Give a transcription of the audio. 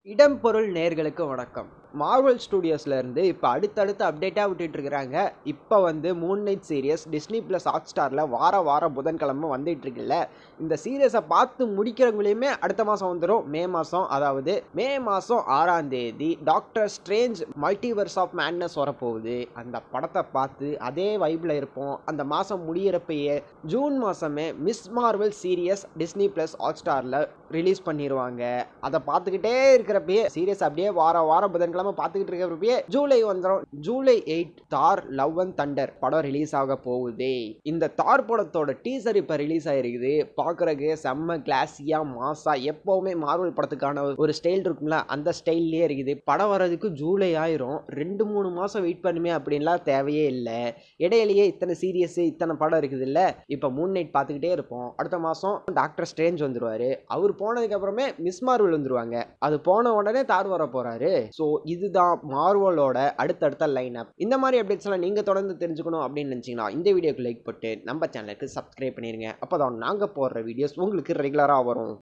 இடம் பொருள் நேர்களுக்கு வணக்கம் மார்வல் ஸ்டூடியோஸ்ல இருந்து இப்போ அடுத்தடுத்து அப்டேட்டாக விட்டுட்டு இருக்கிறாங்க இப்போ வந்து moon knight series Disney plus hot ஸ்டாரில் வார வாரம் புதன்கிழமை வந்துட்டு இருக்குல்ல இந்த சீரியஸை பார்த்து முடிக்கிறவங்களையுமே அடுத்த மாதம் வந்துடும் மே மாதம் அதாவது மே மாதம் ஆறாம் தேதி doctor strange multiverse of madness வரப்போகுது அந்த படத்தை பார்த்து அதே வைப்பில் இருப்போம் அந்த மாதம் முடியிறப்பயே ஜூன் மாதமே Ms Marvel series Disney plus hot ஸ்டாரில் ரிலீஸ் பண்ணிடுவாங்க அதை பார்த்துக்கிட்டே இருக்கிறப்பயே சீரியஸ் அப்படியே வார வாரம் புதன்கிழமை பார்த்துக்கிட்டு இருக்கிறப்பயே ஜூலை வந்துடும் July eight Thor love and thunder படம் ரிலீஸ் ஆக போகுது இந்த தார் படத்தோட டீசர் இப்போ ரிலீஸ் ஆயிருக்குது பார்க்குறக்கு செம்ம கிளாஸியாக மாசா எப்போவுமே மார்வல் படத்துக்கான ஒரு ஸ்டைல் இருக்கும்ல அந்த ஸ்டைல்லே இருக்குது படம் வர்றதுக்கு ஜூலை ஆயிரும் ரெண்டு மூணு மாதம் வெயிட் பண்ணுமே அப்படின்லாம் தேவையே இல்லை இடையிலேயே இத்தனை சீரியஸ் இத்தனை படம் இருக்குது இல்லை இப்போ மூன் நைட் பார்த்துக்கிட்டே இருப்போம் அடுத்த மாதம் டாக்டர் ஸ்ட்ரேஞ்ச் வந்துருவாரு அவர் போனதுக்கு அப்புறமே மிஸ் மார்வல் வந்துருவாங்க அது போன உடனே தார் வர போறாரு ஸோ இதுதான் மார்வலோட அடுத்தடுத்த லைன் அப் இந்த மாதிரி அப்டேட்ஸ் எல்லாம் நீங்க தொடர்ந்து தெரிஞ்சுக்கணும் அப்படின்னு நினைச்சீங்கன்னா இந்த வீடியோக்கு லைக் போட்டு நம்ம சேனலுக்கு சப்ஸ்கிரைப் பண்ணிருங்க அப்பதான் நாங்க போடுற வீடியோஸ் உங்களுக்கு ரெகுலரா வரும்